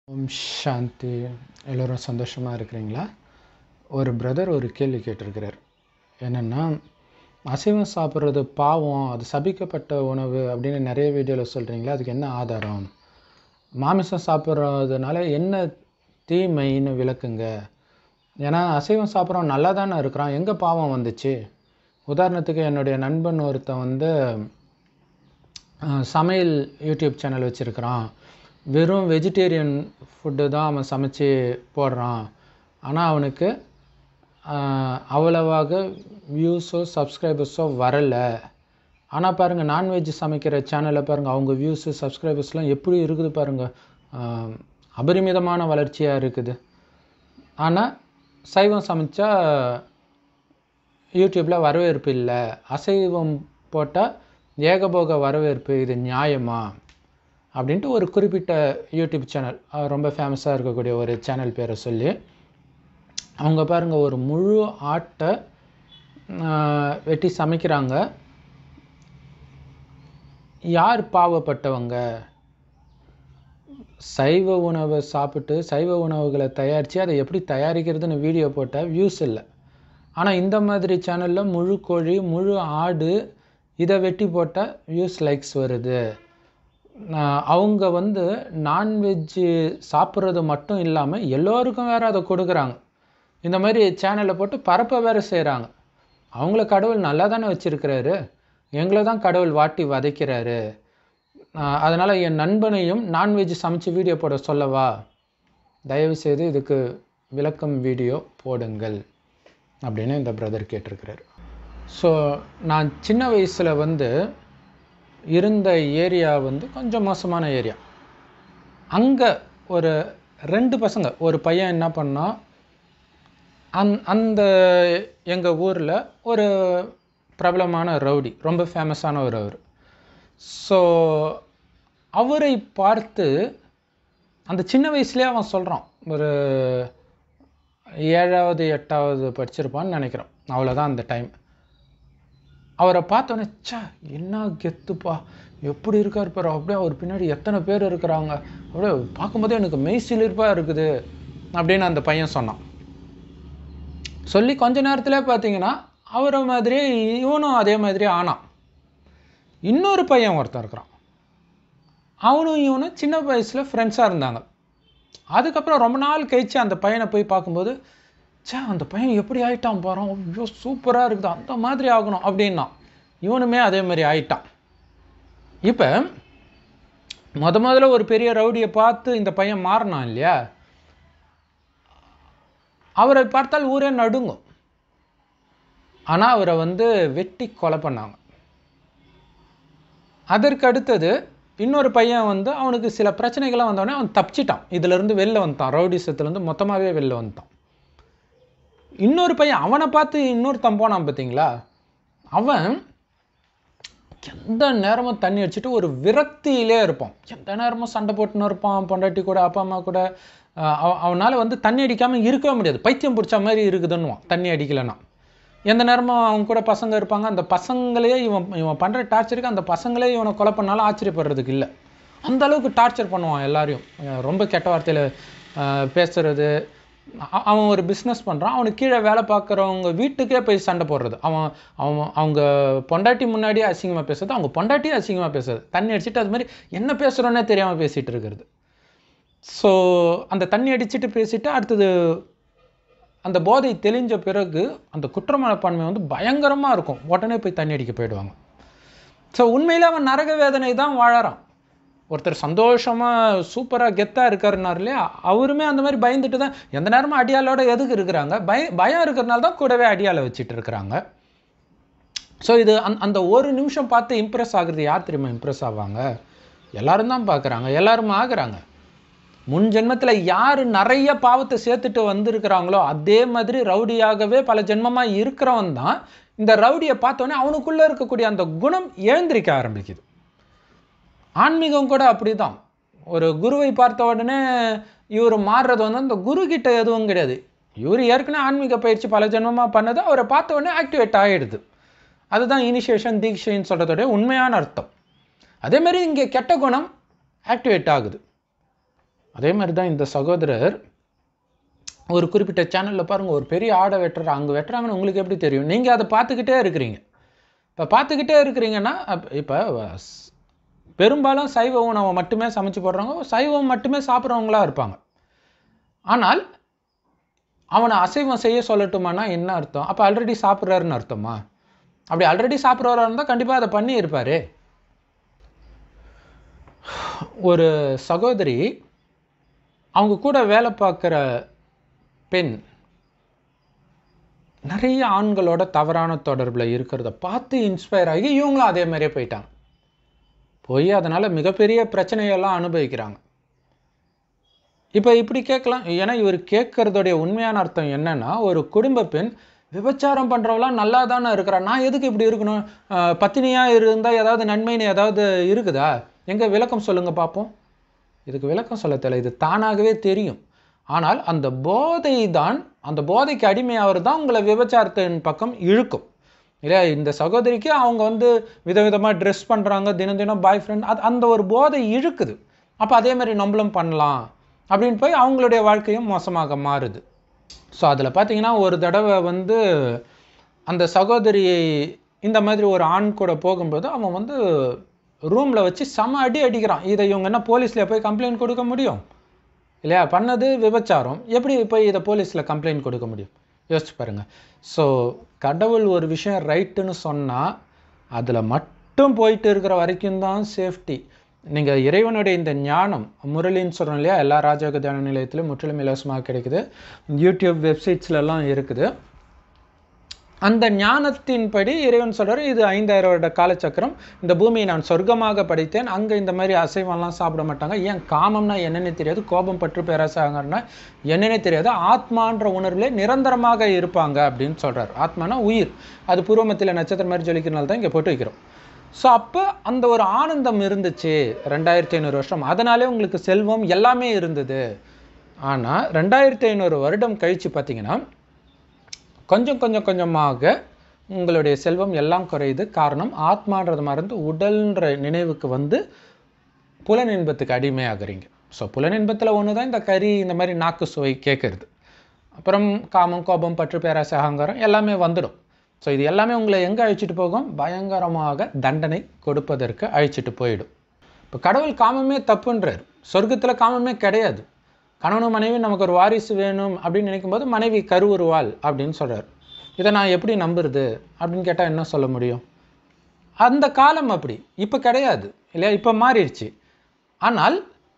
ஓம் சாந்தி எல்லோரும் சந்தோஷமாக இருக்கிறீங்களா ஒரு பிரதர் ஒரு கேள்வி கேட்டிருக்கிறார் என்னென்னா அசைவம் சாப்பிட்றது பாவம் அது சபிக்கப்பட்ட உணவு அப்படின்னு நிறைய வீடியோவில் சொல்கிறீங்களா அதுக்கு என்ன ஆதாரம் மாமிசம் சாப்பிட்றதுனால என்ன தீமைன்னு விளக்குங்க ஏன்னா அசைவம் சாப்பிட்றோம் நல்லா தானே இருக்கிறான் எங்கே பாவம் வந்துச்சு உதாரணத்துக்கு என்னுடைய நண்பன் ஒருத்தன் வந்து அஹ், சமையல் யூடியூப் சேனல் வச்சுருக்கிறான் வெறும் வெஜிடேரியன் ஃபுட்டு தான் அவன் சமைச்சு போடுறான் ஆனால் அவனுக்கு அஹ், அவ்வளவாக வியூஸோ சப்ஸ்கிரைபர்ஸோ வரலை ஆனால் பாருங்கள் நான்வெஜ் சமைக்கிற சேனலை பாருங்கள் அவங்க வியூஸு சப்ஸ்கிரைபர்ஸ்லாம் எப்படி இருக்குது பாருங்கள் அஹ், அபரிமிதமான வளர்ச்சியாக இருக்குது ஆனால் சைவம் சமைச்சா யூடியூப்பில் வரவேற்பு இல்லை அசைவம் போட்டால் ஏகபோக வரவேற்பு இது நியாயமா அப்படின்ட்டு ஒரு குறிப்பிட்ட யூடியூப் சேனல் ரொம்ப ஃபேமஸாக இருக்கக்கூடிய ஒரு சேனல் பேரை சொல்லி அவங்க பாருங்கள் ஒரு முழு ஆட்டை ஆஹ், வெட்டி சமைக்கிறாங்க யார் பாவப்பட்டவங்க சைவ உணவை சாப்பிட்டு சைவ உணவுகளை தயாரித்து அதை எப்படி தயாரிக்கிறதுன்னு வீடியோ போட்டால் வியூஸ் இல்லை ஆனால் இந்த மாதிரி சேனலில் முழு கோழி முழு ஆடு இதை வெட்டி போட்டால் வியூஸ் லைக்ஸ் வருது ஆஹ் அவங்க வந்து நான்வெஜ்ஜு சாப்பிட்றது மட்டும் இல்லாமல் எல்லோருக்கும் வேறு அதை கொடுக்குறாங்க இந்த மாதிரி சேனலை போட்டு பரப்ப வேறு செய்கிறாங்க அவங்கள கடவுள் நல்லா தானே வச்சுருக்கிறாரு எங்களை தான் கடவுள் வாட்டி வதைக்கிறாரு அதனால் என் நண்பனையும் நான்வெஜ் சமைச்சு வீடியோ போட சொல்லவா தயவுசெய்து இதுக்கு விளக்கம் வீடியோ போடுங்கள் அப்படின்னு இந்த பிரதர் கேட்டிருக்கிறார் ஸோ நான் சின்ன வயசில் வந்து இருந்த ஏரியா வந்து கொஞ்சம் மோசமான ஏரியா அங்கே ஒரு ரெண்டு பசங்க ஒரு பையன் என்ன பண்ணான் அந் அந்த எங்கள் ஊரில் ஒரு பிரபலமான ரவுடி ரொம்ப ஃபேமஸான ஒரு அவர் ஸோ அவரை பார்த்து அந்த சின்ன வயசுலேயே அவன் சொல்கிறான் ஒரு ஏழாவது எட்டாவது படிச்சிருப்பான்னு நினைக்கிறேன் அவ்வளோதான் அந்த டைம் அவரை பார்த்தோன்னே ச்சே என்ன கெத்துப்பா எப்படி இருக்கார் பாரு அப்படியே அவர் பின்னாடி எத்தனை பேர் இருக்கிறாங்க அப்படியே பார்க்கும்போதே எனக்கு மெய் சிலிர்ப்பாக இருக்குது அப்படின்னு அந்த பையன் சொன்னான் சொல்லி கொஞ்ச நேரத்தில் பார்த்தீங்கன்னா அவரை மாதிரியே இவனும் அதே மாதிரியே ஆனான் இன்னொரு பையன் ஒருத்தன் இருக்கிறான் அவனும் இவனும் சின்ன வயசில் ஃப்ரெண்ட்ஸாக இருந்தாங்க அதுக்கப்புறம் ரொம்ப நாள் கழிச்சு அந்த பையனை போய் பார்க்கும்போது ச்சே அந்த பையன் எப்படி ஆயிட்டான் பாரு ஐயோ சூப்பராக இருக்குது அந்த மாதிரி ஆகணும் அப்படின்னா இவனுமே அதே மாதிரி ஆயிட்டான் இப்போ முத முதல்ல ஒரு பெரிய ரவுடியை பார்த்து இந்த பையன் மாறினான் இல்லையா அவரை பார்த்தால் ஊரே நடுங்கும் ஆனால் அவரை வந்து வெட்டி கொலை பண்ணாங்க அதற்கு அடுத்தது இன்னொரு பையன் வந்து அவனுக்கு சில பிரச்சனைகள்லாம் வந்தோடனே அவன் தப்பிச்சிட்டான் இதுலேருந்து வெளில வந்துட்டான் ரவுடிசத்துலேருந்து மொத்தமாகவே வெளில வந்துட்டான் இன்னொரு பையன் அவனை பார்த்து இன்னொருத்தன் போனான் பார்த்தீங்களா அவன் எந்த நேரமும் தண்ணி அடிச்சுட்டு ஒரு விரக்தியிலே இருப்பான் எந்த நேரமும் சண்டை போட்டுன்னு இருப்பான் பொண்டாட்டி கூட அப்பா அம்மா கூட அவனால் வந்து தண்ணி அடிக்காமல் இருக்கவே முடியாது பைத்தியம் பிடிச்ச மாதிரி இருக்குதுன்னுவான் தண்ணி அடிக்கலைன்னா எந்த நேரமும் அவங்க கூட பசங்க இருப்பாங்க அந்த பசங்களே இவன் இவன் பண்ணுற டார்ச்சருக்கு அந்த பசங்களே இவனை கொலை பண்ணாலும் ஆச்சரியப்படுறதுக்கு இல்லை அந்த அளவுக்கு டார்ச்சர் பண்ணுவான் எல்லாரையும் அஹ் ரொம்ப கெட்ட வார்த்தையில் பேசுறது அ- அவன் ஒரு பிஸ்னஸ் பண்ணுறான் அவனுக்கு கீழே வேலை பார்க்குறவங்க வீட்டுக்கே போய் சண்டை போடுறது அவன் அவன் அவங்க பொண்டாட்டி முன்னாடியே அசிங்கமாக பேசுறது அவங்க பொண்டாட்டியே அசிங்கமாக பேசுறது தண்ணி அடிச்சுட்டு அது மாதிரி என்ன பேசுகிறோன்னே தெரியாமல் பேசிகிட்டு இருக்கிறது ஸோ அந்த தண்ணி அடிச்சுட்டு பேசிட்டு அடுத்தது அந்த போதை தெளிஞ்ச பிறகு அந்த குற்ற மனப்பான்மை வந்து பயங்கரமாக இருக்கும் உடனே போய் தண்ணி அடிக்க போயிடுவாங்க ஸோ உண்மையில் அவன் நரக வேதனை தான் வாழறான் ஒருத்தர் சந்தோஷமாக சூப்பராக கெத்தாக இருக்காருனார் இல்லையா அவருமே அந்த மாதிரி பயந்துட்டு தான் எந்த நேரமும் அடியாளோட எதுக்கு இருக்கிறாங்க பய பயம் இருக்கிறனால தான் கூடவே அடியாளை வச்சிட்டு இருக்கிறாங்க ஸோ இது அந் அந்த ஒரு நிமிஷம் பார்த்து இம்ப்ரெஸ் ஆகுறது யார் தெரியுமா இம்ப்ரெஸ் ஆவாங்க எல்லாரும் தான் பார்க்குறாங்க எல்லாரும் ஆகுறாங்க முன் ஜென்மத்தில் யார் நிறைய பாவத்தை சேர்த்துட்டு வந்திருக்கிறாங்களோ அதே மாதிரி ரவுடியாகவே பல ஜென்மமாக இருக்கிறவன் தான் இந்த ரவுடியை பார்த்தோன்னே அவனுக்குள்ளே இருக்கக்கூடிய அந்த குணம் எழுந்திருக்க ஆரம்பிக்குது ஆன்மீகம் கூட அப்படிதான் ஒரு குருவை பார்த்த உடனே இவர் மாறுறது வந்து அந்த குரு கிட்ட எதுவும் கிடையாது இவர் ஏற்கனவே ஆன்மீக பயிற்சி பல ஜென்மமாக பண்ணது அவரை பார்த்த உடனே ஆக்டிவேட் ஆகிடுது அதுதான் இனிஷியேஷன் தீக்ஷைன்னு சொல்கிறதோடைய உண்மையான அர்த்தம் அதே மாதிரி இங்கே கெட்ட குணம் ஆக்டிவேட் ஆகுது அதே மாதிரி தான் இந்த சகோதரர் ஒரு குறிப்பிட்ட சேனலில் பாருங்கள் ஒரு பெரிய ஆடை வெட்டுறாரு அங்கே வெட்டுறாங்கன்னு உங்களுக்கு எப்படி தெரியும் நீங்கள் அதை பார்த்துக்கிட்டே இருக்கிறீங்க இப்போ பார்த்துக்கிட்டே இருக்கிறீங்கன்னா இப்போ பெரும்பாலும் சைவ உணவை மட்டுமே சமைச்சு போடுறவங்க சைவம் மட்டுமே சாப்பிட்றவங்களா இருப்பாங்க ஆனால் அவனை அசைவம் செய்ய சொல்லட்டுமானா என்ன அர்த்தம் அப்போ ஆல்ரெடி சாப்பிட்றாருன்னு அர்த்தமா அப்படி ஆல்ரெடி சாப்பிட்றவராக இருந்தால் கண்டிப்பாக அதை பண்ணி இருப்பார் ஒரு சகோதரி அவங்க கூட வேலை பார்க்குற பெண் நிறைய ஆண்களோட தவறான தொடர்பில் இருக்கிறத பார்த்து இன்ஸ்பயர் ஆகி இவங்களும் அதே மாதிரியே போயிட்டாங்க போய் அதனால் மிகப்பெரிய பிரச்சனையெல்லாம் அனுபவிக்கிறாங்க இப்போ இப்படி கேட்கலாம் ஏன்னா இவர் கேட்கறதுடைய உண்மையான அர்த்தம் என்னன்னா ஒரு குடும்ப பெண் விபச்சாரம் பண்ணுறவளாம் நல்லா தானே இருக்கிறா நான் எதுக்கு இப்படி இருக்கணும் ஆஹ் பத்தினியாக இருந்தால் ஏதாவது நன்மைன்னு ஏதாவது இருக்குதா எங்கே விளக்கம் சொல்லுங்கள் பார்ப்போம் இதுக்கு விளக்கம் சொல்ல தெரியல இது தானாகவே தெரியும் ஆனால் அந்த போதை தான் அந்த போதைக்கு அடிமையாகிறது தான் உங்களை விபச்சாரத்தின் பக்கம் இழுக்கும் இல்லையா இந்த சகோதரிக்கு அவங்க வந்து விதவிதமாக ட்ரெஸ் பண்ணுறாங்க தினம் தினம் பாய் ஃப்ரெண்ட் அது அந்த ஒரு போதை இழுக்குது அப்போ அதே மாதிரி நம்மளும் பண்ணலாம் அப்படின்னு போய் அவங்களுடைய வாழ்க்கையும் மோசமாக மாறுது ஸோ அதில் பார்த்தீங்கன்னா ஒரு தடவை வந்து அந்த சகோதரியை இந்த மாதிரி ஒரு ஆண் கூட போகும்போது அவன் வந்து ரூமில் வச்சு செம அடி அடிக்கிறான் இதை இவங்க என்ன போலீஸில் போய் கம்ப்ளைண்ட் கொடுக்க முடியும் இல்லையா பண்ணது விபச்சாரம் எப்படி போய் இதை போலீஸில் கம்ப்ளைண்ட் கொடுக்க முடியும் யோசிச்சு பாருங்கள் ஸோ கடவுள் ஒரு விஷயம் ரைட்டுன்னு சொன்னால் அதில் மட்டும் போயிட்டு இருக்கிற வரைக்கும் தான் சேஃப்டி நீங்கள் இறைவனுடைய இந்த ஞானம் முரளின்னு சொல்கிறோம் இல்லையா எல்லா ராஜயோக தியான நிலையத்திலும் முற்றிலும் இலவசமாக கிடைக்குது யூடியூப் வெப்சைட்ஸ்லலாம் இருக்குது அந்த ஞானத்தின்படி இறைவன் சொல்றாரு இது ஐந்தாயிரம் வருட காலச்சக்கரம் இந்த பூமியை நான் சொர்க்கமாக படைத்தேன் அங்கே இந்த மாதிரி அசைவம்லாம் சாப்பிட மாட்டாங்க ஏன் காமம்னா என்னன்னே தெரியாது கோபம் பற்று பேராசாங்கன்னா என்னன்னே தெரியாது ஆத்மான்ற உணர்விலே நிரந்தரமாக இருப்பாங்க அப்படின்னு சொல்றாரு ஆத்மானா உயிர் அது பூர்வமத்தில் நட்சத்திரம் மாதிரி ஜொலிக்கிறனால தான் இங்கே போட்டு வைக்கிறோம் ஸோ அப்போ அந்த ஒரு ஆனந்தம் இருந்துச்சு ரெண்டாயிரத்தி ஐநூறு வருஷம் அதனாலே உங்களுக்கு செல்வம் எல்லாமே இருந்தது ஆனால் ரெண்டாயிரத்தி ஐநூறு வருடம் கழித்து பார்த்தீங்கன்னா கொஞ்சம் கொஞ்சம் கொஞ்சமாக உங்களுடைய செல்வம் எல்லாம் குறையுது காரணம் ஆத்மான்றது மறந்து உடல்ன்ற நினைவுக்கு வந்து புலனின்பத்துக்கு அடிமையாகிறீங்க ஸோ புலனின்பத்தில் ஒன்று தான் இந்த கறி இந்த மாதிரி நாக்கு சுவை கேட்குறது அப்புறம் காமம் கோபம் பற்று பேராசை அகங்காரம் எல்லாமே வந்துடும் ஸோ இது எல்லாமே உங்களை எங்கே அழைச்சிட்டு போகும் பயங்கரமாக தண்டனை கொடுப்பதற்கு அழைச்சிட்டு போயிடும் இப்போ கடவுள் காமமே தப்புன்றார் சொர்க்கத்தில் காமமே கிடையாது கணவனும் மனைவி நமக்கு ஒரு வாரிசு வேணும் அப்படின்னு நினைக்கும்போது மனைவி கருவுருவாள் அப்படின்னு சொல்கிறார் இதை நான் எப்படி நம்புறது அப்படின்னு கேட்டால் என்ன சொல்ல முடியும் அந்த காலம் அப்படி இப்போ கிடையாது இல்லையா இப்போ மாறிடுச்சு ஆனால்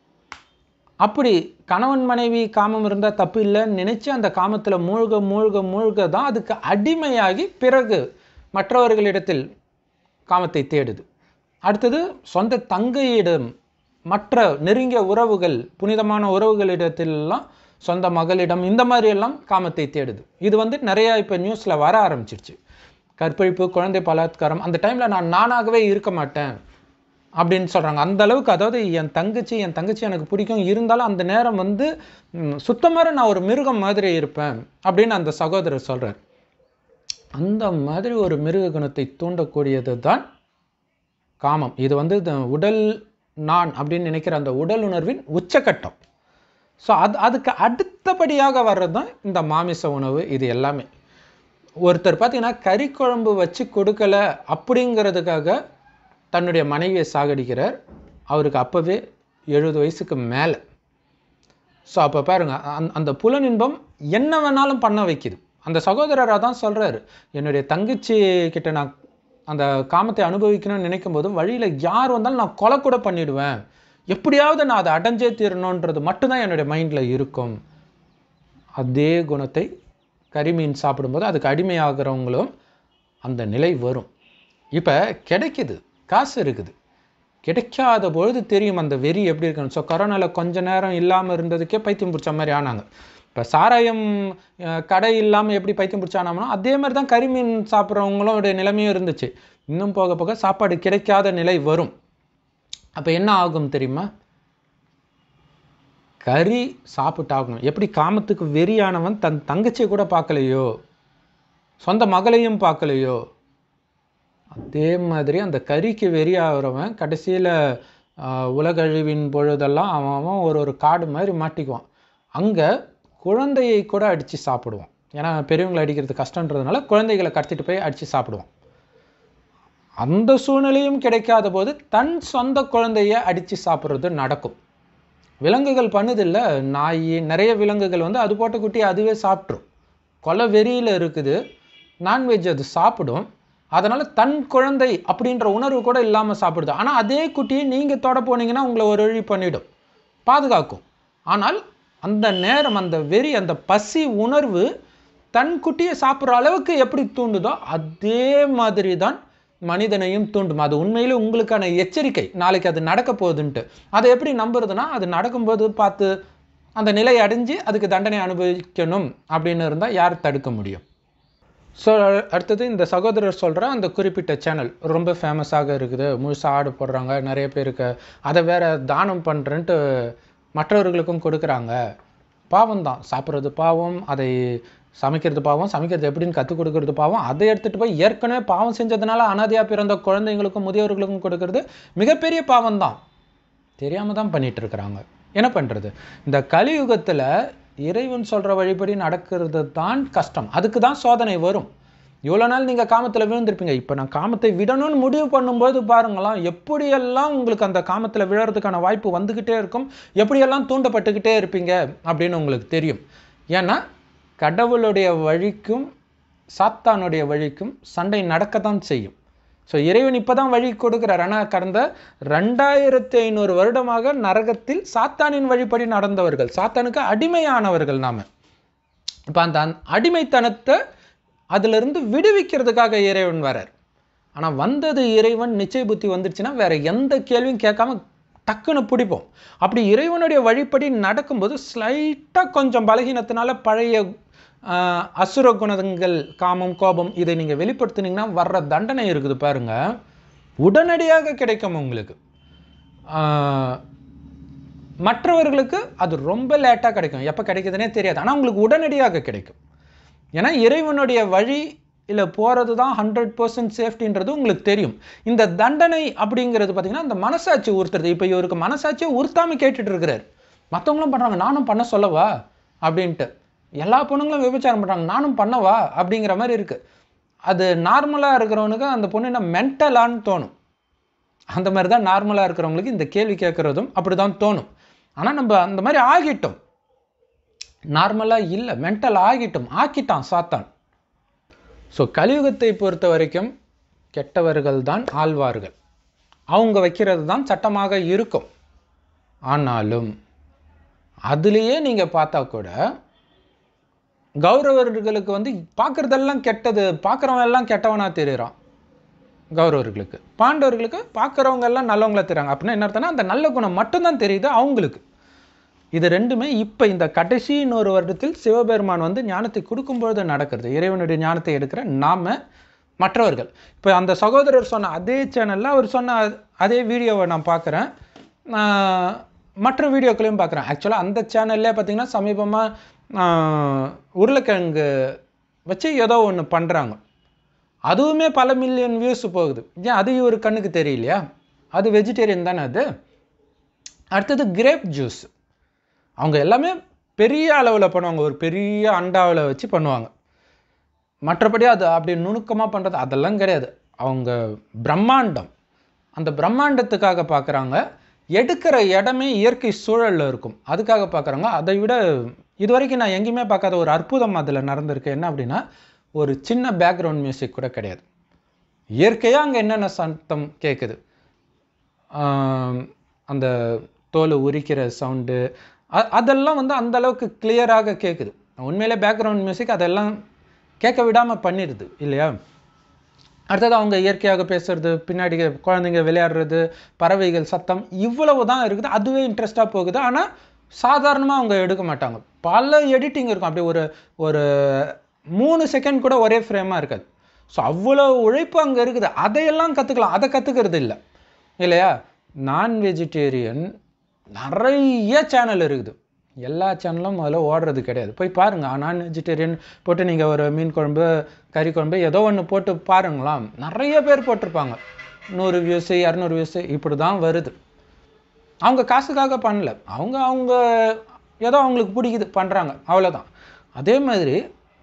அப்படி கணவன் மனைவி காமம் இருந்தால் தப்பு இல்லைன்னு நினச்சி அந்த காமத்தில் மூழ்க மூழ்க மூழ்க தான் அதுக்கு அடிமையாகி பிறகு மற்றவர்களிடத்தில் காமத்தை தேடுது அடுத்தது சொந்த தங்கையிடம் மற்ற நெருங்கிய உறவுகள் புனிதமான உறவுகளிடத்திலெல்லாம் சொந்த மகளிடம் இந்த மாதிரி எல்லாம் காமத்தை தேடுது இது வந்து நிறையா இப்போ நியூஸில் வர ஆரம்பிச்சிருச்சு கற்பழிப்பு குழந்தை பலாத்காரம் அந்த டைமில் நான் நானாகவே இருக்க மாட்டேன் அப்படின்னு சொல்கிறாங்க அந்த அளவுக்கு அதாவது என் தங்கச்சி என் தங்கச்சி எனக்கு பிடிக்கும் இருந்தாலும் அந்த நேரம் வந்து ம், சுத்தமாக நான் ஒரு மிருகம் மாதிரி இருப்பேன் அப்படின்னு அந்த சகோதரர் சொல்கிறார் அந்த மாதிரி ஒரு மிருக குணத்தை தூண்டக்கூடியது தான் காமம் இது வந்து இந்த உடல் நான் அப்படின்னு நினைக்கிற அந்த உடல் உணர்வின் உச்சக்கட்டம் ஸோ அது அதுக்கு அடுத்தபடியாக வர்றது தான் இந்த மாமிச உணவு இது எல்லாமே ஒருத்தர் பார்த்தீங்கன்னா கறி குழம்பு வச்சு கொடுக்கல அப்படிங்கிறதுக்காக தன்னுடைய மனைவியை சாகடிக்கிறார் அவருக்கு அப்போவே எழுபது வயசுக்கு மேலே ஸோ அப்போ பாருங்க அந் அந்த புலனின்பம் என்ன வேணாலும் பண்ண வைக்குது அந்த சகோதரராக தான் சொல்கிறாரு என்னுடைய தங்கச்சி கிட்ட நான் அந்த காமத்தை அனுபவிக்கணும்னு நினைக்கும் போது வழியில் யார் வந்தாலும் நான் கொலை கூட பண்ணிடுவேன் எப்படியாவது நான் அதை அடைஞ்சே தீரணுன்றது மட்டும்தான் என்னுடைய மைண்டில் இருக்கும் அதே குணத்தை கரிமீன் சாப்பிடும்போது அதுக்கு அடிமையாகிறவங்களும் அந்த நிலை வரும் இப்போ கிடைக்குது காசு இருக்குது கிடைக்காத பொழுது தெரியும் அந்த வெறி எப்படி இருக்குன்னு ஸோ கொரோனாவில் கொஞ்ச நேரம் இல்லாமல் இருந்ததுக்கே பைத்தியம் பிடிச்ச மாதிரி ஆனாங்க இப்போ சாராயம் அஹ், கடை இல்லாமல் எப்படி பைத்தியம் பிடிச்சானோம்னா அதே மாதிரி தான் கரிமீன் சாப்பிட்றவங்களோட நிலைமையும் இருந்துச்சு இன்னும் போக போக சாப்பாடு கிடைக்காத நிலை வரும் அப்போ என்ன ஆகும் தெரியுமா கறி சாப்பிட்டாகணும் எப்படி காமத்துக்கு வெறியானவன் தன் தங்கச்சியை கூட பார்க்கலையோ சொந்த மகளையும் பார்க்கலையோ அதே மாதிரி அந்த கறிக்கு வெறியாகிறவன் கடைசியில் ஆஹ், உலகழிவின் பொழுதெல்லாம் அவன் அவன் ஒரு ஒரு காடு மாதிரி மாட்டிக்குவான் அங்கே குழந்தையை கூட அடித்து சாப்பிடுவான் ஏன்னா பெரியவங்களை அடிக்கிறது கஷ்டன்றதுனால குழந்தைகளை கடத்திட்டு போய் அடித்து சாப்பிடுவான் அந்த சூழ்நிலையும் கிடைக்காத போது தன் சொந்த குழந்தைய அடித்து சாப்பிட்றது நடக்கும் விலங்குகள் பண்ணுதில்ல நாய் நிறைய விலங்குகள் வந்து அது போட்ட குட்டியை அதுவே சாப்பிட்ரும் கொலை வெறியில் இருக்குது நான்வெஜ் அது சாப்பிடும் அதனால் தன் குழந்தை அப்படின்ற உணர்வு கூட இல்லாமல் சாப்பிடுது ஆனால் அதே குட்டியை நீங்கள் தொட போனீங்கன்னா உங்களை ஒரு வழி பண்ணிடும் பாதுகாக்கும் ஆனால் அந்த நேரம் அந்த வெறி அந்த பசி உணர்வு தன் குட்டியை சாப்பிட்ற அளவுக்கு எப்படி தூண்டுதோ அதே மாதிரி தான் மனிதனையும் தூண்டும் அது உண்மையிலே உங்களுக்கான எச்சரிக்கை நாளைக்கு அது நடக்க போகுதுன்ட்டு அதை எப்படி நம்புறதுன்னா அது நடக்கும்போது பார்த்து அந்த நிலை அடைஞ்சு அதுக்கு தண்டனை அனுபவிக்கணும் அப்படின்னு இருந்தால் யார் தடுக்க முடியும் ஸோ அடுத்தது இந்த சகோதரர் சொல்கிற அந்த குறிப்பிட்ட சேனல் ரொம்ப ஃபேமஸாக இருக்குது முழுசாக ஆடு போடுறாங்க நிறைய பேருக்கு அதை வேற தானம் பண்ணுறேன்ட்டு மற்றவர்களுக்கும் கொடுக்குறாங்க பாவம் தான் சாப்பிட்றது பாவம் அதை சமைக்கிறது பாவம் சமைக்கிறது எப்படின்னு கற்றுக் கொடுக்கறது பாவம் அதை எடுத்துகிட்டு போய் ஏற்கனவே பாவம் செஞ்சதுனால அனாதையாக பிறந்த குழந்தைங்களுக்கும் முதியோர்களுக்கும் கொடுக்கறது மிகப்பெரிய பாவம் தான் தெரியாமல் தான் பண்ணிட்டு இருக்கிறாங்க என்ன பண்ணுறது இந்த கலியுகத்தில் இறைவன் சொல்கிற வழிபடி நடக்கிறது தான் கஷ்டம் அதுக்கு தான் சோதனை வரும் இவ்வளோ நாள் நீங்கள் காமத்தில் விழுந்திருப்பீங்க இப்போ நான் காமத்தை விடணும்னு முடிவு பண்ணும்போது பாருங்களாம் எப்படியெல்லாம் உங்களுக்கு அந்த காமத்தில் விழறதுக்கான வாய்ப்பு வந்துக்கிட்டே இருக்கும் எப்படியெல்லாம் தூண்டப்பட்டுக்கிட்டே இருப்பீங்க அப்படின்னு உங்களுக்கு தெரியும் ஏன்னா கடவுளுடைய வழிக்கும் சாத்தானுடைய வழிக்கும் சண்டை நடக்கத்தான் செய்யும் ஸோ இறைவன் இப்போ தான் வழி கொடுக்குறார் ஆனால் கடந்த ரெண்டாயிரத்தி ஐநூறு வருடமாக நரகத்தில் சாத்தானின் வழிப்படி நடந்தவர்கள் சாத்தானுக்கு அடிமையானவர்கள் நாம இப்போ அந்த அந்த அடிமைத்தனத்தை அதிலிருந்து விடுவிக்கிறதுக்காக இறைவன் வரார் ஆனால் வந்தது இறைவன் நிச்சய புத்தி வந்துருச்சுன்னா வேற எந்த கேள்வியும் கேட்காம டக்குன்னு பிடிப்போம் அப்படி இறைவனுடைய வழிப்படி நடக்கும்போது ஸ்லைட்டாக கொஞ்சம் பலகீனத்தினால பழைய ஆஹ், அசுர குணங்கள் காமம் கோபம் இதை நீங்கள் வெளிப்படுத்துனீங்கன்னா வர்ற தண்டனை இருக்குது பாருங்க உடனடியாக கிடைக்கும் உங்களுக்கு ஆஹ், மற்றவர்களுக்கு அது ரொம்ப லேட்டாக கிடைக்கும் எப்போ கிடைக்குதுன்னே தெரியாது ஆனால் உங்களுக்கு உடனடியாக கிடைக்கும் ஏன்னா இறைவனுடைய வழியில் போகிறது தான் ஹண்ட்ரட் பர்சன்ட் சேஃப்டின்றது உங்களுக்கு தெரியும் இந்த தண்டனை அப்படிங்கிறது பார்த்தீங்கன்னா அந்த மனசாட்சி உறுத்துறது இப்போ இவருக்கு மனசாட்சியை உறுத்தாமல் கேட்டுட்டு இருக்கிறார் மற்றவங்களும் பண்ணுறாங்க நானும் பண்ண சொல்லவா அப்படின்ட்டு எல்லா பொண்ணுங்களும் விபச்சாரம் பண்ணுறாங்க நானும் பண்ணவா அப்படிங்கிற மாதிரி இருக்குது அது நார்மலாக இருக்கிறவனுக்கு அந்த பொண்ணு என்ன மென்டலான்னு தோணும் அந்த மாதிரி தான் நார்மலாக இருக்கிறவங்களுக்கு இந்த கேள்வி கேட்குறதும் அப்படி தான் தோணும் ஆனால் நம்ம அந்த மாதிரி ஆகிட்டோம் நார்மலாக இல்லை மென்டல் ஆகிட்டோம் ஆக்கிட்டான் சாத்தான் ஸோ கலியுகத்தை பொறுத்த வரைக்கும் கெட்டவர்கள் தான் ஆழ்வார்கள் அவங்க வைக்கிறது தான் சட்டமாக இருக்கும் ஆனாலும் அதுலேயே நீங்கள் பார்த்தா கூட கௌரவர்களுக்கு வந்து பார்க்குறதெல்லாம் கெட்டது பார்க்குறவன் எல்லாம் கெட்டவனா தெரியுறான் கௌரவர்களுக்கு பாண்டவர்களுக்கு பார்க்குறவங்க எல்லாம் நல்லவங்களா தெரியுறாங்க அப்படின்னா என்ன அர்த்தம்னா அந்த நல்ல குணம் மட்டும்தான் தெரியுது அவங்களுக்கு இது ரெண்டுமே இப்போ இந்த கடைசி இன்னொரு வருடத்தில் சிவபெருமான் வந்து ஞானத்தை கொடுக்கும்பொழுது நடக்கிறது இறைவனுடைய ஞானத்தை எடுக்கிற நாம மற்றவர்கள் இப்போ அந்த சகோதரர் சொன்ன அதே சேனலில் அவர் சொன்ன அ- அதே வீடியோவை நான் பார்க்குறேன் மற்ற வீடியோக்களையும் பார்க்குறேன் ஆக்சுவலாக அந்த சேனல்லே பார்த்தீங்கன்னா சமீபமாக உருளைக்கிழங்கு வச்சு ஏதோ ஒன்று பண்ணுறாங்க அதுவுமே பல மில்லியன் வியூஸ் போகுது ஏன் அது இவர் கண்ணுக்கு தெரியலையா அது வெஜிடேரியன் தானே அது அடுத்தது கிரேப் ஜூஸ் அவங்க எல்லாமே பெரிய அளவில் பண்ணுவாங்க ஒரு பெரிய அண்டாவில் வச்சு பண்ணுவாங்க மற்றபடி அது அப்படி நுணுக்கமாக பண்ணுறது அதெல்லாம் கிடையாது அவங்க பிரம்மாண்டம் அந்த பிரம்மாண்டத்துக்காக பார்க்குறாங்க எடுக்கிற இடமே இயற்கை சூழலில் இருக்கும் அதுக்காக பார்க்குறாங்க அதை விட இது வரைக்கும் நான் எங்கேயுமே பார்க்காத ஒரு அற்புதம் அதில் நடந்திருக்கு என்ன அப்படின்னா ஒரு சின்ன பேக்ரவுண்ட் மியூசிக் கூட கிடையாது இயற்கையாக அங்கே என்னென்ன சத்தம் கேட்குது ஆம், அந்த தோலை உரிக்கிற சவுண்டு அதெல்லாம் வந்து அந்த அளவுக்கு கிளியராக கேட்குது உண்மையிலே பேக்ரவுண்ட் மியூசிக் அதெல்லாம் கேட்க விடாமல் பண்ணிடுது இல்லையா அடுத்தது அவங்க இயற்கையாக பேசுறது பின்னாடி குழந்தைங்க விளையாடுறது பறவைகள் சத்தம் இவ்வளவு தான் இருக்குது அதுவே இன்ட்ரெஸ்டாக போகுது ஆனால் சாதாரணமாக அவங்க எடுக்க மாட்டாங்க பல எடிட்டிங் இருக்கும் அப்படியே ஒரு ஒரு மூணு செகண்ட் கூட ஒரே ஃப்ரேமாக இருக்காது ஸோ அவ்வளோ உழைப்பு அங்கே இருக்குது அதையெல்லாம் கற்றுக்கலாம் அதை கற்றுக்கிறது இல்லை இல்லையா நான் வெஜிடேரியன் நிறைய சேனல் இருக்குது எல்லா சேனலும் முதல்ல ஓடுறது கிடையாது போய் பாருங்க நான் வெஜிடேரியன் போட்டு நீங்கள் ஒரு மீன் குழம்பு கறி குழம்பு ஏதோ ஒன்று போட்டு பாருங்களாம் நிறைய பேர் போட்டிருப்பாங்க நூறு வியூஸு இரநூறு வியூஸு இப்படி தான் வருது அவங்க காசுக்காக பண்ணல அவங்க அவங்க ஏதோ அவங்களுக்கு பிடிக்குது பண்ணுறாங்க அவ்வளோதான் அதே மாதிரி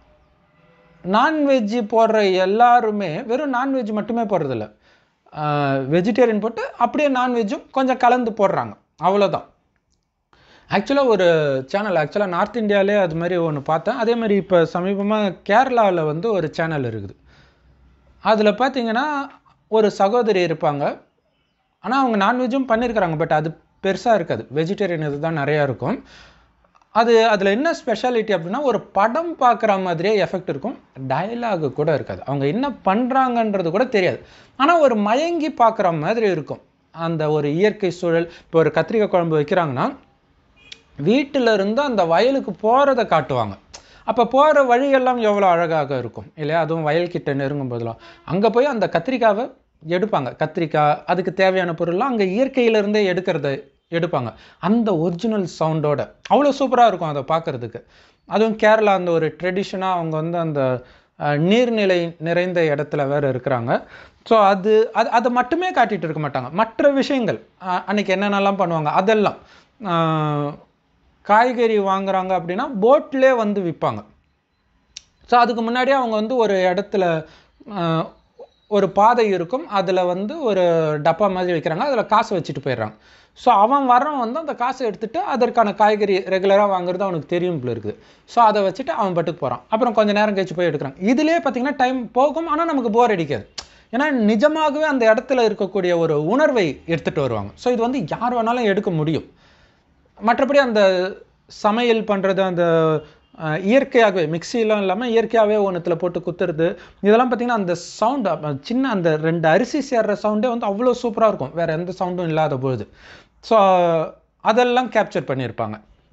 நான்வெஜ் போடுற எல்லாருமே வெறும் நான்வெஜ் மட்டுமே போடுறதில்ல வெஜிடேரியன் போட்டு அப்படியே நான்வெஜ்ஜும் கொஞ்சம் கலந்து போடுறாங்க அவ்வளோதான் ஆக்சுவலாக ஒரு சேனல் ஆக்சுவலாக நார்த் இந்தியாவிலே அது மாதிரி ஒன்று பார்த்தேன் அதே மாதிரி இப்போ சமீபமாக கேரளாவில் வந்து ஒரு சேனல் இருக்குது அதில் பார்த்தீங்கன்னா ஒரு சகோதரி இருப்பாங்க ஆனால் அவங்க நான்வெஜ்ஜும் பண்ணியிருக்கிறாங்க பட் அது பெருசாக இருக்காது வெஜிடேரியன் இது தான் நிறையா இருக்கும் அது அதில் என்ன ஸ்பெஷாலிட்டி அப்படின்னா ஒரு படம் பார்க்குற மாதிரியே எஃபெக்ட் இருக்கும் டயலாகு கூட இருக்காது அவங்க என்ன பண்ணுறாங்கன்றது கூட தெரியாது ஆனால் ஒரு மயங்கி பார்க்குற மாதிரி இருக்கும் அந்த ஒரு இயற்கை சூழல் இப்போ ஒரு கத்திரிக்காய் குழம்பு வைக்கிறாங்கன்னா வீட்டில இருந்து அந்த வயலுக்கு போகிறத காட்டுவாங்க அப்போ போகிற வழியெல்லாம் எவ்வளோ அழகாக இருக்கும் இல்லையா அதுவும் வயல்கிட்ட நெருங்கும் போதெல்லாம் அங்கே போய் அந்த கத்திரிக்காவை எடுப்பாங்க கத்திரிக்காய் அதுக்கு தேவையான பொருள்லாம் அங்கே இயற்கையிலேருந்தே எடுக்கிறத எடுப்பாங்க அந்த ஒரிஜினல் சவுண்டோட அவ்வளோ சூப்பராக இருக்கும் அதை பார்க்குறதுக்கு அதுவும் கேரளா அந்த ஒரு ட்ரெடிஷனாக அவங்க வந்து அந்த அஹ், நீர்நிலை நிறைந்த இடத்துல வேற இருக்கிறாங்க ஸோ அது அது அதை மட்டுமே காட்டிட்டு இருக்க மாட்டாங்க மற்ற விஷயங்கள் அஹ், அன்னைக்கு என்னென்னலாம் பண்ணுவாங்க அதெல்லாம் அஹ், காய்கறி வாங்குறாங்க அப்படின்னா போட்லேயே வந்து விற்பாங்க ஸோ அதுக்கு முன்னாடியே அவங்க வந்து ஒரு இடத்துல ஆஹ், ஒரு பாதை இருக்கும் அதில் வந்து ஒரு டப்பா மாதிரி வைக்கிறாங்க அதில் காசு வச்சுட்டு போயிடுறாங்க ஸோ அவன் வரவன் வந்து அந்த காசை எடுத்துட்டு அதற்கான காய்கறி ரெகுலராக வாங்குறது அவனுக்கு தெரியும் போல இருக்குது ஸோ அதை வச்சுட்டு அவன் பட்டுக்கு போகிறான் அப்புறம் கொஞ்சம் நேரம் கழிச்சு போய் எடுக்கிறாங்க இதுலேயே பார்த்தீங்கன்னா டைம் போகும் ஆனால் நமக்கு போர் அடிக்காது ஏன்னா நிஜமாகவே அந்த இடத்துல இருக்கக்கூடிய ஒரு உணர்வை எடுத்துகிட்டு வருவாங்க ஸோ இது வந்து யார் வேணாலும் எடுக்க முடியும் மற்றபடி அந்த சமையல் பண்ணுறது அந்த அஹ், இயற்கையாகவே மிக்சிலாம் இல்லாமல் இயற்கையாகவே ஒன்றுத்தில் போட்டு குத்துறது இதெல்லாம் பார்த்தீங்கன்னா அந்த சவுண்டு சின்ன அந்த ரெண்டு அரிசி சேர்ற சவுண்டே வந்து அவ்வளோ சூப்பராக இருக்கும் வேறு எந்த சவுண்டும் இல்லாத பொழுது ஸோ அதெல்லாம் கேப்சர் பண்ணியிருப்பாங்க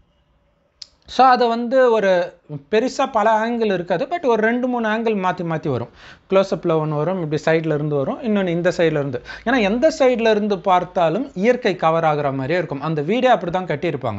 ஸோ அது வந்து ஒரு பெருசாக பல ஆங்கிள் இருக்காது பட் ஒரு ரெண்டு மூணு ஆங்கிள் மாற்றி மாற்றி வரும் க்ளோஸ்அப்பில் ஒன்று வரும் இப்படி சைடில் இருந்து வரும் இன்னொன்று இந்த சைடில் இருந்து ஏன்னா எந்த சைடில் இருந்து பார்த்தாலும் இயற்கை கவர் ஆகுற மாதிரியே இருக்கும் அந்த வீடே அப்படி தான் கட்டியிருப்பாங்க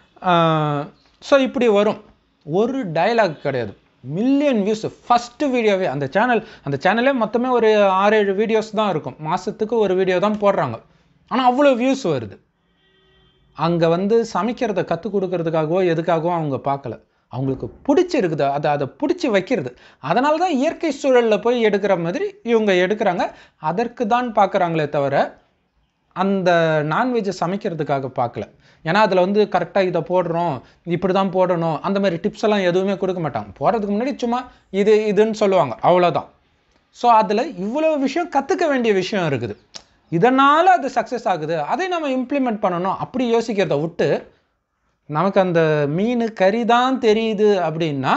ஸோ இப்படி வரும் ஒரு டயலாக் கிடையாது மில்லியன் வியூஸ் ஃபஸ்ட்டு வீடியோவே அந்த சேனல் அந்த சேனலே மொத்தமே ஒரு ஆறு ஏழு வீடியோஸ் தான் இருக்கும் மாதத்துக்கு ஒரு வீடியோ தான் போடுறாங்க ஆனால் அவ்வளோ வியூஸ் வருது அங்கே வந்து சமைக்கிறத கற்றுக் கொடுக்கறதுக்காகவோ எதுக்காகவோ அவங்க பார்க்கல அவங்களுக்கு பிடிச்சிருக்குது அதை அதை பிடிச்சி வைக்கிறது அதனால தான் இயற்கை சூழலில் போய் எடுக்கிற மாதிரி இவங்க எடுக்கிறாங்க அதற்கு தான் பார்க்குறாங்களே தவிர அந்த நான்வெஜ்ஜை சமைக்கிறதுக்காக பார்க்கல ஏன்னா அதில் வந்து கரெக்டாக இதை போடுறோம் இப்படி தான் போடணும் அந்த மாதிரி டிப்ஸ் எல்லாம் எதுவுமே கொடுக்க மாட்டாங்க போகிறதுக்கு முன்னாடி சும்மா இது இதுன்னு சொல்லுவாங்க அவ்வளோதான் ஸோ அதில் இவ்வளோ விஷயம் கற்றுக்க வேண்டிய விஷயம் இருக்குது இதனால் அது சக்ஸஸ் ஆகுது அதை நம்ம இம்ப்ளிமெண்ட் பண்ணணும் அப்படி யோசிக்கிறத விட்டு நமக்கு அந்த மீன் கறி தான் தெரியுது அப்படின்னா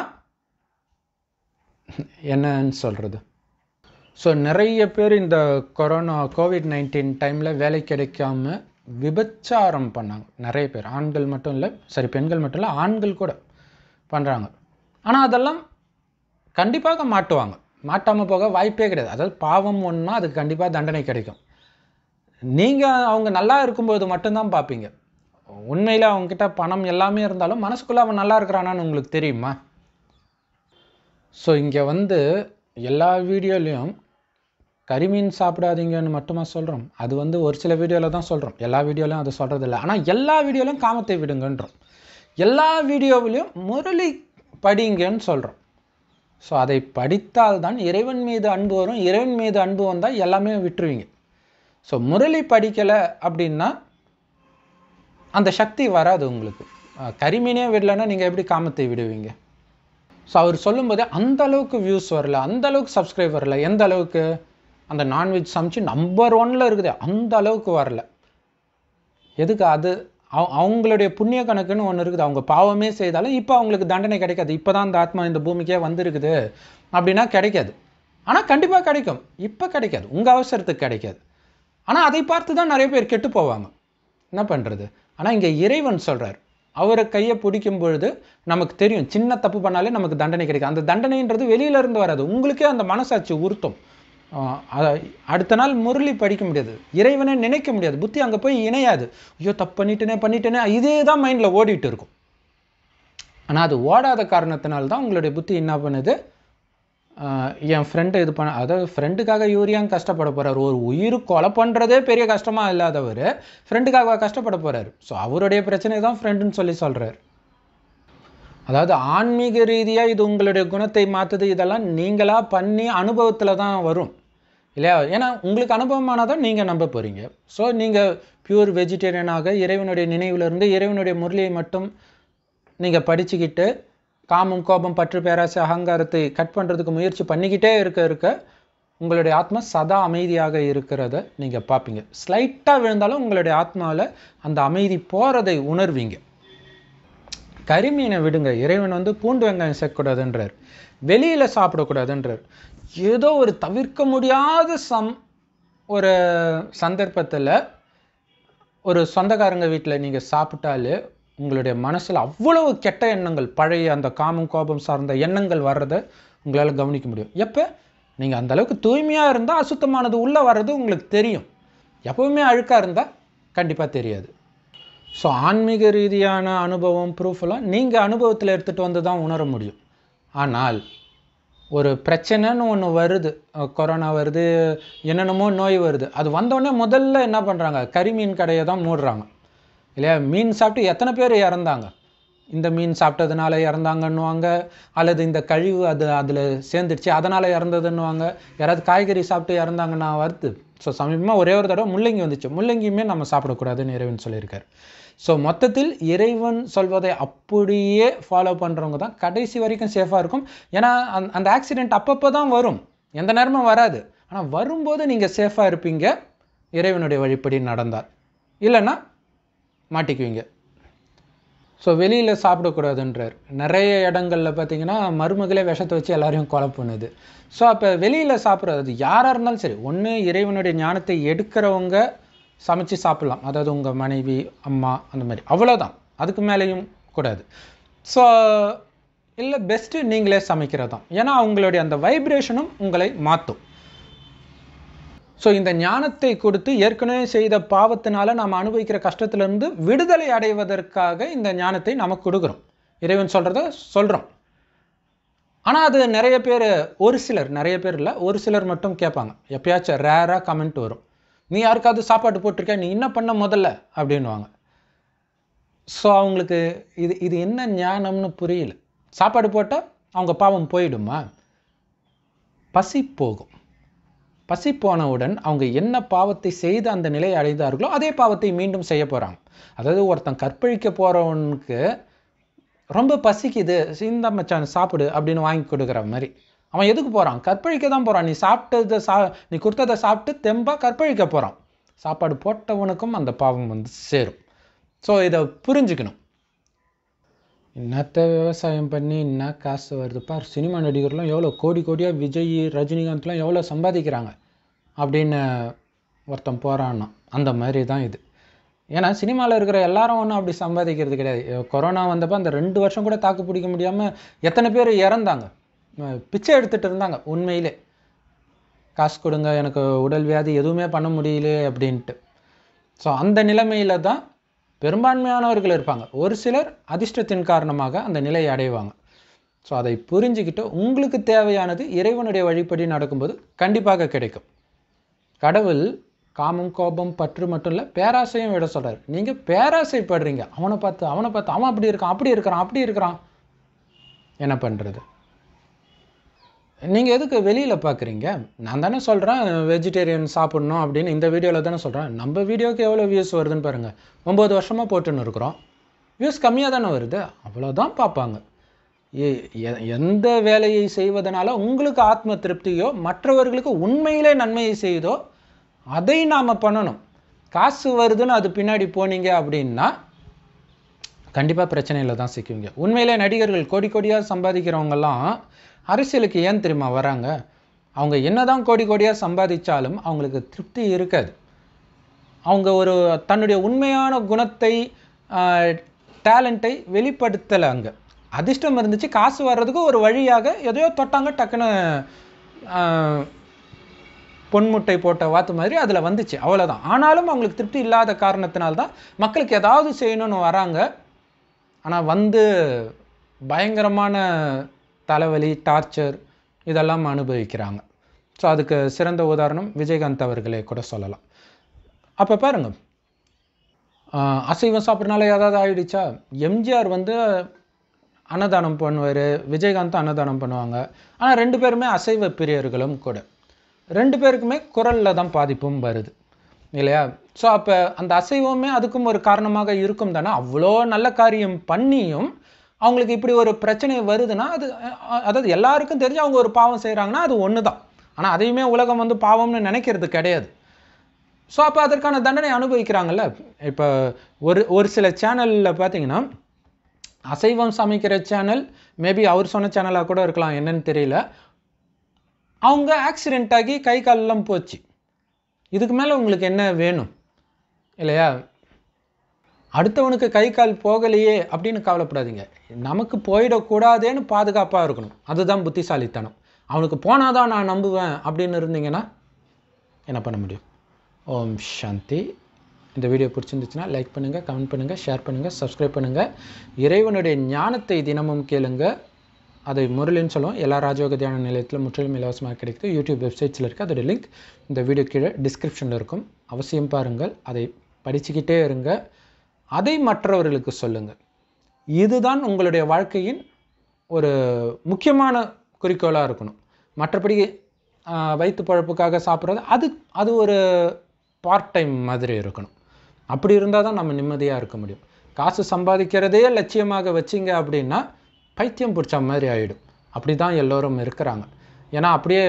என்னன்னு சொல்கிறது ஸோ நிறைய பேர் இந்த கொரோனா கோவிட் நைன்டீன் டைமில் வேலை கிடைக்காம விபச்சாரம் பண்ணாங்க நிறைய பேர் ஆண்கள் மட்டும் இல்லை சரி பெண்கள் மட்டும் இல்லை ஆண்கள் கூட பண்ணுறாங்க ஆனால் அதெல்லாம் கண்டிப்பாக மாட்டுவாங்க மாட்டாமல் போக வாய்ப்பே கிடையாது அதாவது பாவம் ஒன்றா அதுக்கு கண்டிப்பாக தண்டனை கிடைக்கும் நீங்கள் அவங்க நல்லா இருக்கும்போது மட்டும்தான் பார்ப்பீங்க உண்மையில் அவங்கக்கிட்ட பணம் எல்லாமே இருந்தாலும் மனசுக்குள்ளே அவன் நல்லா இருக்கிறானான்னு உங்களுக்கு தெரியுமா ஸோ இங்கே வந்து எல்லா வீடியோலையும் கரிமீன் சாப்பிடாதீங்கன்னு மட்டுமா சொல்கிறோம் அது வந்து ஒரு சில வீடியோவில் தான் சொல்கிறோம் எல்லா வீடியோலையும் அது சொல்கிறது இல்லை ஆனால் எல்லா வீடியோலையும் காமத்தை விடுங்கன்றோம் எல்லா வீடியோவிலையும் முரளி படிங்கன்னு சொல்கிறோம் ஸோ அதை படித்தால் தான் இறைவன் மீது அன்பு வரும் இறைவன் மீது அன்பு வந்தால் எல்லாமே விட்டுருவீங்க ஸோ முரளி படிக்கலை அப்படின்னா அந்த சக்தி வராது உங்களுக்கு அஹ் கரிமீனே விடலைன்னா நீங்கள் எப்படி காமத்தை விடுவீங்க ஸோ அவர் சொல்லும்போதே அந்த அளவுக்கு வியூஸ் வரல அந்த அளவுக்கு சப்ஸ்கிரைப் வரல எந்த அளவுக்கு அந்த நான்வெஜ் சமைச்சு நம்பர் ஒன்ல இருக்குது அந்த அளவுக்கு வரல எதுக்கு அது அவ- அவங்களுடைய புண்ணிய கணக்குன்னு ஒன்று இருக்குது அவங்க பாவமே செய்தாலும் இப்போ அவங்களுக்கு தண்டனை கிடைக்காது இப்போ தான் அந்த ஆத்மா இந்த பூமிக்கே வந்திருக்குது அப்படின்னா கிடைக்காது ஆனால் கண்டிப்பாக கிடைக்கும் இப்போ கிடைக்காது உங்கள் அவசரத்துக்கு கிடைக்காது ஆனால் அதை பார்த்து தான் நிறைய பேர் கெட்டு போவாங்க என்ன பண்ணுறது ஆனால் இங்கே இறைவன் சொல்றார் அவரை கையை பிடிக்கும் பொழுது நமக்கு தெரியும் சின்ன தப்பு பண்ணாலே நமக்கு தண்டனை கிடைக்கும் அந்த தண்டனைன்றது வெளியில இருந்து வராது உங்களுக்கே அந்த மனசாட்சி உறுத்தும் ஆஹ் அத- அடுத்த நாள் முரளி படிக்க முடியாது இறைவனை நினைக்க முடியாது புத்தி அங்கே போய் இணையாது ஐயோ தப்பு பண்ணிட்டேனே பண்ணிட்டேனே இதே தான் மைண்டில் ஓடிட்டு இருக்கும் ஆனால் அது ஓடாத காரணத்தினால தான் உங்களுடைய புத்தி என்ன பண்ணுது ஆஹ் என் ஃப்ரெண்டு இது பண்ண அதாவது ஃப்ரெண்டுக்காக இவர் ஏன் கஷ்டப்பட போகிறார் ஒரு உயிர் கொலை பண்ணுறதே பெரிய கஷ்டமாக இல்லாதவர் ஃப்ரெண்டுக்காக கஷ்டப்பட போகிறார் ஸோ அவருடைய பிரச்சனை தான் ஃப்ரெண்டுன்னு சொல்லி சொல்கிறார் அதாவது ஆன்மீக ரீதியாக இது உங்களுடைய குணத்தை மாற்றுது இதெல்லாம் நீங்களாக பண்ணி அனுபவத்தில் தான் வரும் இல்லையா ஏன்னா உங்களுக்கு அனுபவமானதான் நீங்கள் நம்ப போகிறீங்க ஸோ நீங்கள் பியூர் வெஜிடேரியனாக இறைவனுடைய நினைவிலிருந்து இறைவனுடைய முரளியை மட்டும் நீங்கள் படிச்சுக்கிட்டு காமம் கோபம் பற்று பேராசை அகங்காரத்தை கட் பண்ணுறதுக்கு முயற்சி பண்ணிக்கிட்டே இருக்க இருக்க உங்களுடைய ஆத்மா சதா அமைதியாக இருக்கிறத நீங்கள் பார்ப்பீங்க ஸ்லைட்டாக விழுந்தாலும் உங்களுடைய ஆத்மாவில் அந்த அமைதி போகிறதை உணர்வீங்க கரிமீனை விடுங்க இறைவன் வந்து பூண்டு வெங்காயம் சேர்க்கக்கூடாதுன்றார் வெளியில் சாப்பிடக்கூடாதுன்றார் ஏதோ ஒரு தவிர்க்க முடியாத சம் ஒரு சந்தர்ப்பத்தில் ஒரு சொந்தக்காரங்க வீட்டில் நீங்கள் சாப்பிட்டாலே உங்களுடைய மனசில் அவ்வளவு கெட்ட எண்ணங்கள் பழைய அந்த காமம் கோபம் சார்ந்த எண்ணங்கள் வர்றதை உங்களால் கவனிக்க முடியும் எப்போ நீங்கள் அந்த அளவுக்கு தூய்மையாக இருந்தால் அசுத்தமானது உள்ளே வர்றது உங்களுக்கு தெரியும் எப்பவுமே அழுக்காக இருந்தால் கண்டிப்பாக தெரியாது ஸோ ஆன்மீக ரீதியான அனுபவம் ப்ரூஃப் எல்லாம் நீங்கள் அனுபவத்தில் எடுத்துகிட்டு வந்து தான் உணர முடியும் ஆனால் ஒரு பிரச்சனைன்னு ஒன்று வருது அஹ் கொரோனா வருது என்னென்னமோ நோய் வருது அது வந்தோடனே முதல்ல என்ன பண்ணுறாங்க கறி மீன் கடையை தான் மூடுறாங்க இல்லையா மீன் சாப்பிட்டு எத்தனை பேர் இறந்தாங்க இந்த மீன் சாப்பிட்டதுனால இறந்தாங்கன்னுவாங்க அல்லது இந்த கழிவு அது அதில் சேர்ந்துடுச்சு அதனால் இறந்ததுன்னுவாங்க யாராவது காய்கறி சாப்பிட்டு இறந்தாங்கன்னா வருது ஸோ சமீபமாக ஒரே ஒரு தடவை முள்ளங்கி வந்துச்சு முள்ளங்கியுமே நம்ம சாப்பிடக்கூடாதுன்னு இறைவன் சொல்லியிருக்காரு ஸோ மொத்தத்தில் இறைவன் சொல்வதை அப்படியே ஃபாலோ பண்ணுறவங்க தான் கடைசி வரைக்கும் சேஃபாக இருக்கும் ஏன்னா அந்த அந்த ஆக்சிடெண்ட் அப்பப்போ தான் வரும் எந்த நேரமும் வராது ஆனால் வரும்போது நீங்கள் சேஃபாக இருப்பீங்க இறைவனுடைய வழிப்படி நடந்தால் இல்லைன்னா மாட்டிக்குவீங்க ஸோ வெளியில் சாப்பிடக்கூடாதுன்றார் நிறைய இடங்களில் பார்த்தீங்கன்னா மருமகளே விஷத்தை வச்சு எல்லாரையும் கொலை பண்ணுது ஸோ அப்போ வெளியில் சாப்பிட்றது யாராக இருந்தாலும் சரி ஒன்று இறைவனுடைய ஞானத்தை எடுக்கிறவங்க சமைச்சு சாப்பிட்லாம் அதாவது உங்கள் மனைவி அம்மா அந்த மாதிரி அவ்வளோதான் அதுக்கு மேலேயும் கூடாது ஸோ இல்லை பெஸ்ட்டு நீங்களே சமைக்கிறது தான் ஏன்னா அவங்களுடைய அந்த வைப்ரேஷனும் உங்களை மாற்றும் ஸோ இந்த ஞானத்தை கொடுத்து ஏற்கனவே செய்த பாவத்தினால நாம் அனுபவிக்கிற கஷ்டத்திலிருந்து விடுதலை அடைவதற்காக இந்த ஞானத்தை நமக்கு கொடுக்குறோம் இறைவன் சொல்கிறத சொல்கிறோம் ஆனால் அது நிறைய பேர் ஒரு சிலர் நிறைய பேர் இல்லை ஒரு சிலர் மட்டும் கேட்பாங்க எப்பயாச்சும் ரேராக கமெண்ட் வரும் நீ யாருக்காவது சாப்பாடு போட்டிருக்க நீ என்ன பண்ண முதல்ல அப்படின்வாங்க ஸோ அவங்களுக்கு இது இது என்ன ஞானம்னு புரியல சாப்பாடு போட்டால் அவங்க பாவம் போயிடுமா பசி போகும் பசி போனவுடன் அவங்க என்ன பாவத்தை செய்து அந்த நிலையை அடைந்தார்களோ அதே பாவத்தை மீண்டும் செய்ய போகிறாங்க அதாவது ஒருத்தன் கற்பழிக்க போகிறவனுக்கு ரொம்ப பசிக்குது இந்த மச்சான் சாப்பிடு அப்படின்னு வாங்கி கொடுக்குற மாதிரி அவன் எதுக்கு போகிறான் கற்பழிக்க தான் போகிறான் நீ சாப்பிட்டதை சா நீ கொடுத்ததை சாப்பிட்டு தெம்பா கற்பழிக்க போகிறான் சாப்பாடு போட்டவனுக்கும் அந்த பாவம் வந்து சேரும் ஸோ இதை புரிஞ்சுக்கணும் என்னத்த விவசாயம் பண்ணி என்ன காசு வருது பார் சினிமா நடிகர்லாம் எவ்வளோ கோடி கோடியாக விஜய் ரஜினிகாந்த்லாம் எவ்வளோ சம்பாதிக்கிறாங்க அப்படின்னு ஒருத்தன் போகிறான்னா அந்த மாதிரி தான் இது ஏன்னா சினிமாவில் இருக்கிற எல்லாரும் ஒன்றும் அப்படி சம்பாதிக்கிறது கிடையாது அஹ் கொரோனா வந்தப்போ அந்த ரெண்டு வருஷம் கூட தாக்கு பிடிக்க முடியாமல் எத்தனை பேர் இறந்தாங்க அஹ் பிச்சை எடுத்துகிட்டு இருந்தாங்க உண்மையிலே காசு கொடுங்க எனக்கு உடல் வியாதி எதுவுமே பண்ண முடியல அப்படின்ட்டு ஸோ அந்த நிலைமையில தான் பெரும்பான்மையானவர்கள் இருப்பாங்க ஒரு சிலர் அதிர்ஷ்டத்தின் காரணமாக அந்த நிலையை அடைவாங்க ஸோ அதை புரிஞ்சுக்கிட்டு உங்களுக்கு தேவையானது இறைவனுடைய வழிப்படி நடக்கும்போது கண்டிப்பாக கிடைக்கும் கடவுள் காமம் கோபம் பற்று மட்டும் இல்லை பேராசையும் விட சொல்றாரு நீங்கள் பேராசைப்படுறீங்க அவனை பார்த்து அவனை பார்த்து அவன் அப்படி இருக்கான் அப்படி இருக்கிறான் அப்படி இருக்கிறான் என்ன பண்ணுறது நீங்கள் எதுக்கு வெளியில் பார்க்குறீங்க நான் தானே சொல்கிறேன் வெஜிடேரியன் சாப்பிட்ணும் அப்படின்னு இந்த வீடியோவில் தானே சொல்கிறேன் நம்ம வீடியோக்கு எவ்வளோ வியூஸ் வருதுன்னு பாருங்கள் ஒம்பது வருஷமாக போட்டுன்னு இருக்கிறோம் வியூஸ் கம்மியாக தானே வருது அவ்வளோதான் பார்ப்பாங்க எ- எ- எந்த வேலையை செய்வதனால உங்களுக்கு ஆத்ம திருப்தியோ மற்றவர்களுக்கு உண்மையிலே நன்மையை செய்தோ அதை நாம் பண்ணணும் காசு வருதுன்னு அது பின்னாடி போனீங்க அப்படின்னா கண்டிப்பாக பிரச்சனையில் தான் சிக்குவீங்க உண்மையிலே நடிகர்கள் கோடி கோடியாக சம்பாதிக்கிறவங்கெல்லாம் அரசியலுக்கு ஏன் தெரியுமா வராங்க அவங்க என்னதான் கோடி கோடியாக சம்பாதிச்சாலும் அவங்களுக்கு திருப்தி இருக்காது அவங்க ஒரு தன்னுடைய உண்மையான குணத்தை டேலண்ட்டை வெளிப்படுத்தலை அங்கே அதிர்ஷ்டம் இருந்துச்சு காசு வர்றதுக்கு ஒரு வழியாக எதையோ தொட்டாங்க டக்குன்னு ஆஹ், பொன்முட்டை போட்ட வாத்து மாதிரி அதில் வந்துச்சு அவ்வளோதான் ஆனாலும் அவங்களுக்கு திருப்தி இல்லாத காரணத்தினால்தான் மக்களுக்கு ஏதாவது செய்யணும்னு வராங்க ஆனால் வந்து பயங்கரமான தலைவலி டார்ச்சர் இதெல்லாம் அனுபவிக்கிறாங்க ஸோ அதுக்கு சிறந்த உதாரணம் விஜயகாந்த் அவர்களே கூட சொல்லலாம் அப்போ பாருங்க ஆஹ் அசைவம் சாப்பிட்றனால ஏதாவது ஆயிடுச்சா எம்ஜிஆர் வந்து அன்னதானம் பண்ணுவார் விஜயகாந்த் அன்னதானம் பண்ணுவாங்க ஆனால் ரெண்டு பேருமே அசைவ பிரியர்களும் கூட ரெண்டு பேருக்குமே குரலில் தான் பாதிப்பும் வருது இல்லையா ஸோ அப்போ அந்த அசைவமே அதுக்கும் ஒரு காரணமாக இருக்கும் தானே அவ்வளோ நல்ல காரியம் பண்ணியும் அவங்களுக்கு இப்படி ஒரு பிரச்சனை வருதுன்னா அது அஹ், அதாவது எல்லாருக்கும் தெரிஞ்சு அவங்க ஒரு பாவம் செய்கிறாங்கன்னா அது ஒன்று தான் ஆனால் அதையுமே உலகம் வந்து பாவம்னு நினைக்கிறது கிடையாது ஸோ அப்போ அதற்கான தண்டனை அனுபவிக்கிறாங்கல்ல இப்போ ஒரு ஒரு சில சேனலில் பார்த்தீங்கன்னா அசைவம் சமைக்கிற சேனல் மேபி அவர் சொன்ன சேனலாக கூட இருக்கலாம் என்னன்னு தெரியல அவங்க ஆக்சிடென்ட் ஆகி கை காலெல்லாம் போச்சு இதுக்கு மேலே உங்களுக்கு என்ன வேணும் இல்லையா அடுத்தவனுக்கு கை கால் போகலையே அப்படின்னு கவலைப்படாதீங்க நமக்கு போயிடக்கூடாதேன்னு பாதுகாப்பாக இருக்கணும் அதுதான் புத்திசாலித்தனம் அவனுக்கு போனாதான் நான் நம்புவேன் அப்படின்னு இருந்தீங்கன்னா என்ன பண்ண முடியும் ஓம் சாந்தி இந்த வீடியோ பிடிச்சிருந்துச்சுன்னா லைக் பண்ணுங்கள் கமெண்ட் பண்ணுங்கள் ஷேர் பண்ணுங்கள் சப்ஸ்கிரைப் பண்ணுங்கள் இறைவனுடைய ஞானத்தை தினமும் கேளுங்க அதை முரளின்னு சொல்லுவோம் எல்லா ராஜயோக தியான நிலையத்தில் முற்றிலும் இலவசமாக கிடைக்குது யூடியூப் வெப்சைட்ஸில் இருக்குது அதோட லிங்க் இந்த வீடியோ கீழே டிஸ்கிரிப்ஷனில் இருக்கும் அவசியம் பாருங்கள் அதை படிச்சுக்கிட்டே இருங்க அதை மற்றவர்களுக்கு சொல்லுங்கள் இதுதான் உங்களுடைய வாழ்க்கையின் ஒரு முக்கியமான குறிக்கோளாக இருக்கணும் மற்றபடி ஆஹ், வயிற்று பழப்புக்காக சாப்பிட்றது அது அது ஒரு பார்ட் டைம் மாதிரி இருக்கணும் அப்படி இருந்தால் தான் நம்ம நிம்மதியாக இருக்க முடியும் காசு சம்பாதிக்கிறதே லட்சியமாக வச்சிங்க அப்படின்னா பைத்தியம் பிடிச்ச மாதிரி ஆகிடும் அப்படி தான் எல்லோரும் இருக்கிறாங்க ஏன்னா அப்படியே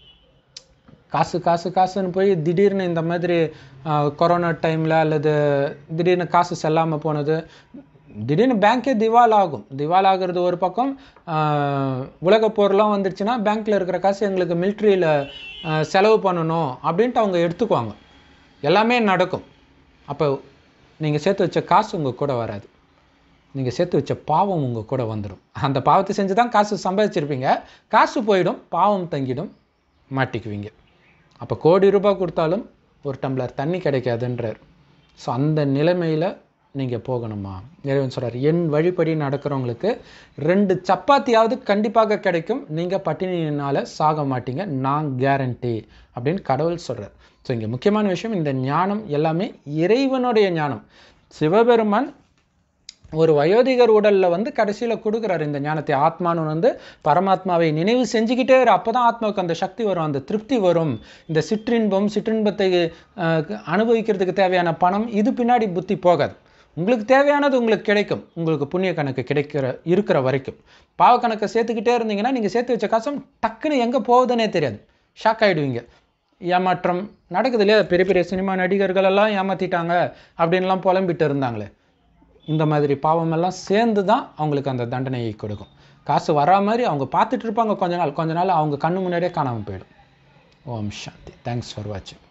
காசு காசு காசுன்னு போய் திடீர்னு இந்த மாதிரி ஆஹ், கொரோனா டைமில் அல்லது திடீர்னு காசு செல்லாமல் போனது திடீர்னு பேங்க்கே திவால் ஆகும் திவால் ஆகிறது ஒரு பக்கம் ஆஹ், உலகப் போர்லாம் வந்துருச்சுன்னா பேங்க்கில் இருக்கிற காசு எங்களுக்கு மிலிட்ரியில் செலவு பண்ணணும் அப்படின்ட்டு அவங்க எடுத்துக்குவாங்க எல்லாமே நடக்கும் அப்போ நீங்கள் சேர்த்து வச்ச காசு உங்கள் கூட வராது நீங்கள் சேர்த்து வச்ச பாவம் உங்கள் கூட வந்துடும் அந்த பாவத்தை செஞ்சு தான் காசு சம்பாதிச்சிருப்பீங்க காசு போயிடும் பாவம் தங்கிடும் மாட்டிக்குவீங்க அப்போ கோடி ரூபாய் கொடுத்தாலும் ஒரு டம்ளர் தண்ணி கிடைக்காதுன்றார் ஸோ அந்த நிலைமையில் நீங்கள் போகணுமா இறைவன் சொல்கிறார் என் வழிப்படி நடக்கிறவங்களுக்கு ரெண்டு சப்பாத்தியாவது கண்டிப்பாக கிடைக்கும் நீங்கள் பட்டினியினால் சாக மாட்டீங்க நான் கேரண்டி அப்படின்னு கடவுள் சொல்கிறார் ஸோ இங்கே முக்கியமான விஷயம் இந்த ஞானம் எல்லாமே இறைவனுடைய ஞானம் சிவபெருமான் ஒரு வயோதிகர் உடல்ல வந்து கடைசியில கொடுக்குறாரு இந்த ஞானத்தை ஆத்மானு வந்து பரமாத்மாவை நினைவு செஞ்சுக்கிட்டே இரு அப்பதான் ஆத்மாவுக்கு அந்த சக்தி வரும் அந்த திருப்தி வரும் இந்த சிற்றின்பம் சிற்றின்பத்தை அஹ், அனுபவிக்கிறதுக்கு தேவையான பணம் இது பின்னாடி புத்தி போகாது உங்களுக்கு தேவையானது உங்களுக்கு கிடைக்கும் உங்களுக்கு புண்ணிய கணக்கு கிடைக்கிற இருக்கிற வரைக்கும் பாவ கணக்கை சேர்த்துக்கிட்டே இருந்தீங்கன்னா நீங்கள் சேர்த்து வச்ச காசும் டக்குன்னு எங்கே போகுதுன்னே தெரியாது ஷாக் ஆகிடுவீங்க ஏமாற்றம் நடக்குது இல்லையா பெரிய பெரிய சினிமா நடிகர்கள் எல்லாம் ஏமாத்திட்டாங்க அப்படின்லாம் புலம்பிட்டு இருந்தாங்களே இந்த மாதிரி பாவமெல்லாம் சேர்ந்து தான் அவங்களுக்கு அந்த தண்டனையை கொடுக்கும் காசு வரா மாதிரி அவங்க பார்த்துட்டு இருப்பாங்க கொஞ்ச நாள் கொஞ்ச நாள் அவங்க கண்ணு முன்னாடியே காணாமல் போயிடும் ஓம் சாந்தி தேங்க்ஸ் ஃபார் வாட்சிங்